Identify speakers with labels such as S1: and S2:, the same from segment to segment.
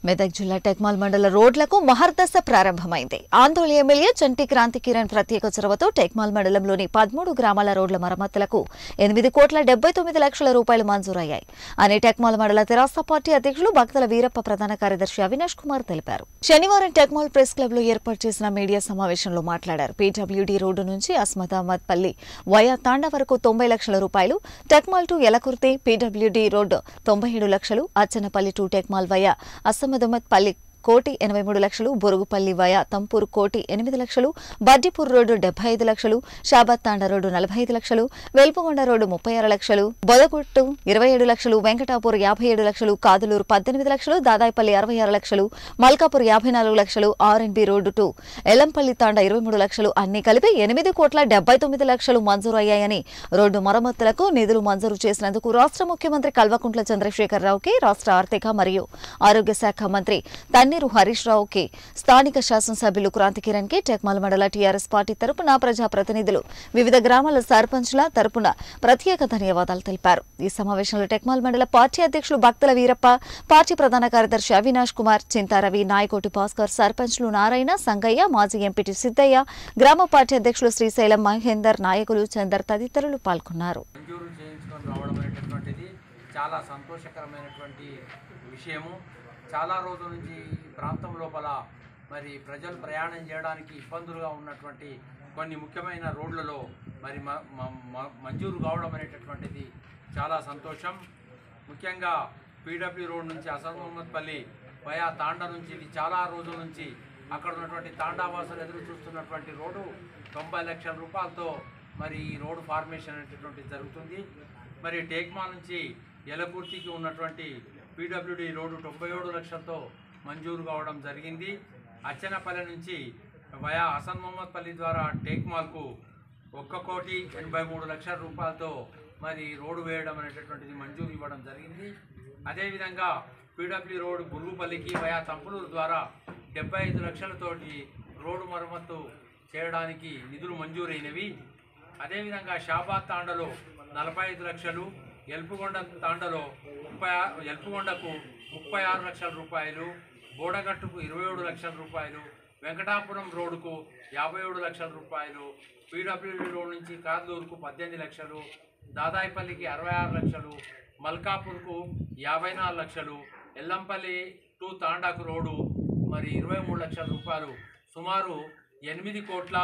S1: మెదక్ జిల్లా టెక్మాల్ మండల రోడ్లకు మహర్దశ ప్రారంభమైంది ఆందోళన ఎమ్మెల్యే చంటి క్రాంతి కిరణ్ ప్రత్యేక చొరవతో టెక్మాల్ మండలంలోని పదమూడు గ్రామాల రోడ్ల మరమ్మతులకు ఎనిమిది కోట్ల డెబ్బై తొమ్మిది లక్షల రూపాయలు మంజూరయ్యాయి అని టెక్మాల్ మండల తెరాస పార్టీ అధ్యక్షులు భక్తుల వీరప్ప ప్రధాన కార్యదర్శి అవినాష్ కుమార్ తెలిపారు శనివారం టెక్మాల్ ప్రెస్ క్లబ్ లో ఏర్పాటు చేసిన మీడియా సమావేశంలో మాట్లాడారు పీడబ్ల్యూడీ రోడ్డు నుంచి అస్మదాబాద్ పల్లి వయా తాండా వరకు తొంభై లక్షల రూపాయలు Tekmal to Yelakurthi PWD road తొంభై ఏడు లక్షలు Achanapalli to Tekmal via Asamadumatpalli కోటి ఎనభై మూడు లక్షలు బొరుగుపల్లి వయా తంపూరు కోటి ఎనిమిది లక్షలు బడ్డిపూర్ రోడ్డు డెబ్బై ఐదు లక్షలు షాబాద్ తాండా రోడ్డు నలభై ఐదు లక్షలు వెల్పగొండ రోడ్డు ముప్పై ఆరు లక్షలు బొదగుట్టు ఇరవై ఏడు లక్షలు వెంకటాపూర్ యాభై ఏడు లక్షలు కాదులూరు పద్దెనిమిది లక్షలు దాదాయిపల్లి అరవై ఆరు లక్షలు మల్కాపూర్ యాభై నాలుగు లక్షలు R and B road to Yellampalli Thanda ఇరవై మూడు లక్షలు అన్ని కలిపి ఎనిమిది కోట్ల డెబ్బై తొమ్మిది లక్షలు మంజూరు అయ్యాయని రోడ్డు మరమ్మతులకు నిధులు మంజూరు చేసినందుకు రాష్ట్ర ముఖ్యమంత్రి కల్వకుంట్ల చంద్రశేఖరరావుకి రాష్ట్ర ఆర్థిక మరియు ఆరోగ్య శాఖ మంత్రి తన్నీరు హరీష్ రావుకి స్థానిక శాసనసభ్యులు క్రాంతి కిరణ్ కి టెక్మాల్ మండల టీఆర్ఎస్ పార్టీ తరపున ప్రజాప్రతినిధులు వివిధ గ్రామాల సర్పంచ్ల తరపున ప్రత్యేక ధన్యవాదాలు తెలిపారు ఈ సమావేశంలో టెక్మాల్ మండల పార్టీ అధ్యక్షులు భక్తుల వీరప్ప పార్టీ ప్రధాన కార్యదర్శి అవినాష్ కుమార్ చింతారవి నాయకోటి భాస్కర్ సర్పంచ్లు నారాయణ సంగయ్య మాజీ ఎంపీటీ సిద్దయ్య గ్రామ పార్టీ అధ్యక్షులు శ్రీశైలం మహేందర్ నాయకులు చందర్ తదితరులు పాల్గొన్నారు
S2: మంజూరు చేయించుకొని రావడం అనేటటువంటిది చాలా సంతోషకరమైనటువంటి విషయము చాలా రోజుల నుంచి ఈ ప్రాంతం లోపల మరి ప్రజలు ప్రయాణం చేయడానికి ఇబ్బందులుగా ఉన్నటువంటి కొన్ని ముఖ్యమైన రోడ్లలో మరి మ- మ- మ- మంజూరు కావడం అనేటటువంటిది చాలా సంతోషం ముఖ్యంగా పీడబ్ల్యూ రోడ్ నుంచి అసద్ మొహమ్మద్ పల్లి వయా తాండా నుంచి ఇది చాలా రోజుల నుంచి అక్కడ ఉన్నటువంటి తాండావాసులు ఎదురు చూస్తున్నటువంటి రోడ్డు తొంభై లక్షల రూపాయలతో మరి ఈ రోడ్డు ఫార్మేషన్ అనేటటువంటిది జరుగుతుంది మరి టేక్మా నుంచి యలకుర్తికి ఉన్నటువంటి పీడబ్ల్యూడి రోడ్డు తొంభై ఏడు లక్షలతో మంజూరు కావడం జరిగింది అచ్చనపల్లి నుంచి వయా హసన్ మొహమ్మద్ పల్లి ద్వారా టేక్మాల్కు ఒక్క కోటి ఎనభై మూడు లక్షల రూపాయలతో మరి రోడ్డు వేయడం అనేటటువంటిది మంజూరు ఇవ్వడం జరిగింది అదేవిధంగా పీడబ్ల్యూ రోడ్డు బురుగుపల్లికి వయా తంపులూరు ద్వారా డెబ్బై ఐదు లక్షలతోటి రోడ్డు మరమ్మతు చేయడానికి నిధులు మంజూరైనవి అదేవిధంగా షాబాద్ తాండలో నలభై ఐదు లక్షలు ఎల్పుగొండ తాండలో ముప్పై ఆరు ఎల్పుగొండకు ముప్పై ఆరు లక్షల రూపాయలు బోడగట్టుకు ఇరవై ఏడు లక్షల రూపాయలు వెంకటాపురం రోడ్డుకు యాభై ఏడు లక్షల రూపాయలు పీడబ్ల్యూడీ రోడ్ నుంచి కాదలూరుకు పద్దెనిమిది లక్షలు దాదాయిపల్లికి అరవై ఆరు లక్షలు మల్కాపూర్కు యాభై నాలుగు లక్షలు ఎల్లంపల్లి టు తాండాకు రోడ్డు మరి ఇరవై మూడు లక్షల రూపాయలు సుమారు ఎనిమిది కోట్ల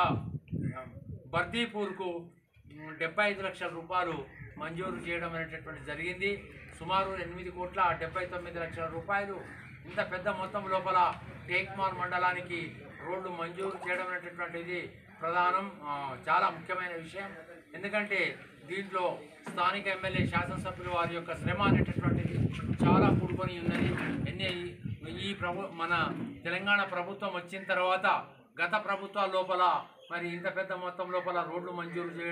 S2: బర్దీపూర్కు మ్, డెబ్బై ఐదు లక్షల రూపాయలు మంజూరు చేయడం అనేటటువంటి జరిగింది సుమారు ఎనిమిది కోట్ల డెబ్బై తొమ్మిది లక్షల రూపాయలు ఇంత పెద్ద మొత్తం లోపల టేక్మాల్ మండలానికి రోడ్లు మంజూరు చేయడం అనేటటువంటిది ప్రధానం ఆ, చాలా ముఖ్యమైన విషయం ఎందుకంటే దీంట్లో స్థానిక ఎమ్మెల్యే శాసనసభ్యులు వారి యొక్క శ్రమ అనేటటువంటిది చాలా కూడుకొని ఉన్నది ఎన్ని ఈ ప్రభు మన తెలంగాణ ప్రభుత్వం వచ్చిన తర్వాత గత ప్రభుత్వాల లోపల మరి ఇంత పెద్ద మొత్తం లోపల రోడ్లు మంజూరు చేయడం